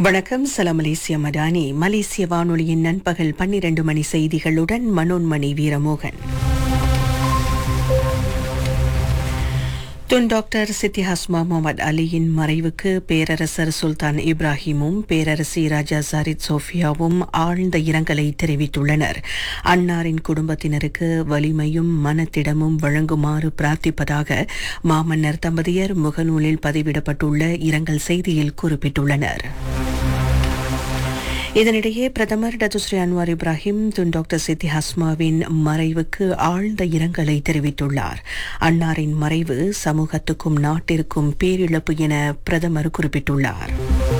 வணக்கம் சலாம் மலேசிய மடானி மலேசிய வானொலியின் நண்பகல் பன்னிரண்டு மணி செய்திகளுடன் மனோன்மணி வீரமோகன் துன் டாக்டர் சித்தி ஹஸ்மா முகமது அலியின் மறைவுக்கு பேரரசர் சுல்தான் இப்ராஹிமும் பேரரசி ராஜா சாரித் சோஃபியாவும் ஆழ்ந்த இரங்கலை தெரிவித்துள்ளனர் அன்னாரின் குடும்பத்தினருக்கு வலிமையும் மனத்திடமும் வழங்குமாறு பிரார்த்திப்பதாக மாமன்னர் தம்பதியர் முகநூலில் பதிவிடப்பட்டுள்ள இரங்கல் செய்தியில் குறிப்பிட்டுள்ளனர் இதனிடையே பிரதமர் Datuk Seri Anwar Ibrahim Tun doctor Siti ஹஸ்மாவின் மறைவுக்கு ஆழ்ந்த இரங்கலை தெரிவித்துள்ளார் அன்னாரின் மறைவு சமூகத்துக்கும் நாட்டிற்கும் பேரிழப்பு என பிரதமர் குறிப்பிட்டுள்ளார்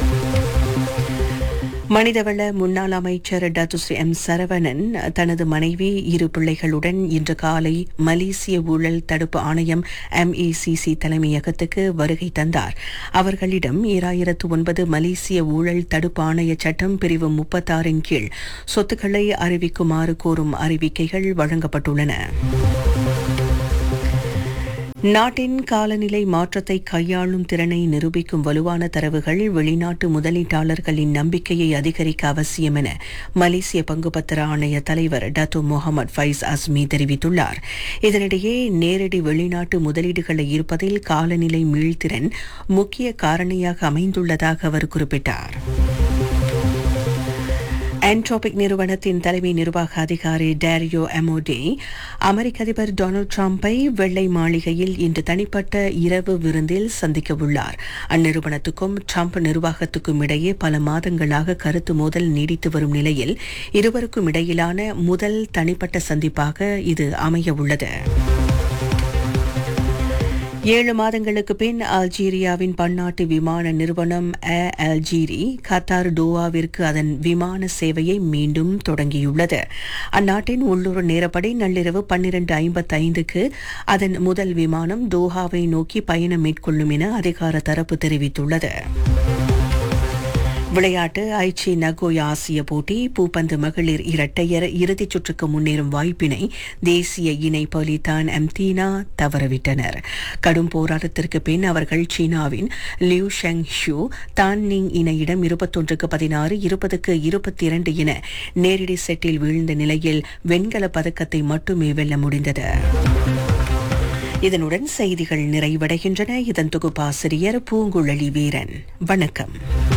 மனிதவள முன்னாள் அமைச்சர் டத்துஸ்ரீ எம் சரவணன் தனது மனைவி இரு பிள்ளைகளுடன் இன்று காலை மலேசிய ஊழல் தடுப்பு ஆணையம் எம்இசிசி தலைமையகத்துக்கு வருகை தந்தார் அவர்களிடம் ஈராயிரத்து ஒன்பது மலேசிய ஊழல் தடுப்பு ஆணைய சட்டம் பிரிவு முப்பத்தாறின் கீழ் சொத்துக்களை அறிவிக்குமாறு கோரும் அறிவிக்கைகள் வழங்கப்பட்டுள்ளன நாட்டின் காலநிலை மாற்றத்தை கையாளும் திறனை நிரூபிக்கும் வலுவான தரவுகள் வெளிநாட்டு முதலீட்டாளர்களின் நம்பிக்கையை அதிகரிக்க அவசியம் என மலேசிய பங்குபத்திர ஆணைய தலைவர் டத்து முகமது ஃபைஸ் அஸ்மி தெரிவித்துள்ளார் இதனிடையே நேரடி வெளிநாட்டு முதலீடுகளை ஈர்ப்பதில் காலநிலை மீள்திறன் முக்கிய காரணியாக அமைந்துள்ளதாக அவர் குறிப்பிட்டார் ஆன்ட்ரோபிக் நிறுவனத்தின் தலைமை நிர்வாக அதிகாரி டேரியோ எமோடே அமெரிக்க அதிபர் டொனால்டு டிரம்பை வெள்ளை மாளிகையில் இன்று தனிப்பட்ட இரவு விருந்தில் சந்திக்க உள்ளார் அந்நிறுவனத்துக்கும் ட்ரம்ப் நிர்வாகத்துக்கும் இடையே பல மாதங்களாக கருத்து மோதல் நீடித்து வரும் நிலையில் இருவருக்கும் இடையிலான முதல் தனிப்பட்ட சந்திப்பாக இது அமைய உள்ளது ஏழு மாதங்களுக்கு பின் அல்ஜீரியாவின் பன்னாட்டு விமான நிறுவனம் ஏ அல்ஜீரி கத்தார் டோவாவிற்கு அதன் விமான சேவையை மீண்டும் தொடங்கியுள்ளது அந்நாட்டின் உள்ளூர் நேரப்படி நள்ளிரவு பன்னிரண்டு ஐம்பத்தைந்துக்கு அதன் முதல் விமானம் டோஹாவை நோக்கி பயணம் மேற்கொள்ளும் என அதிகார தரப்பு தெரிவித்துள்ளது விளையாட்டு ஐச்சி நகோயா ஆசிய போட்டி பூப்பந்து மகளிர் இரட்டையர் இறுதிச் சுற்றுக்கு முன்னேறும் வாய்ப்பினை தேசிய இணை பலிதான் எம்தீனா தவறவிட்டனர் கடும் போராட்டத்திற்கு பின் அவர்கள் சீனாவின் லியூ ஷெங் ஷூ தான் நிங் இணையிடம் இருபத்தொன்றுக்கு பதினாறு இருபதுக்கு இருபத்தி இரண்டு என நேரடி செட்டில் வீழ்ந்த நிலையில் வெண்கல பதக்கத்தை மட்டுமே வெல்ல முடிந்தது இதனுடன் செய்திகள் நிறைவடைகின்றன இதன் தொகுப்பாசிரியர் பூங்குழலி வீரன் வணக்கம்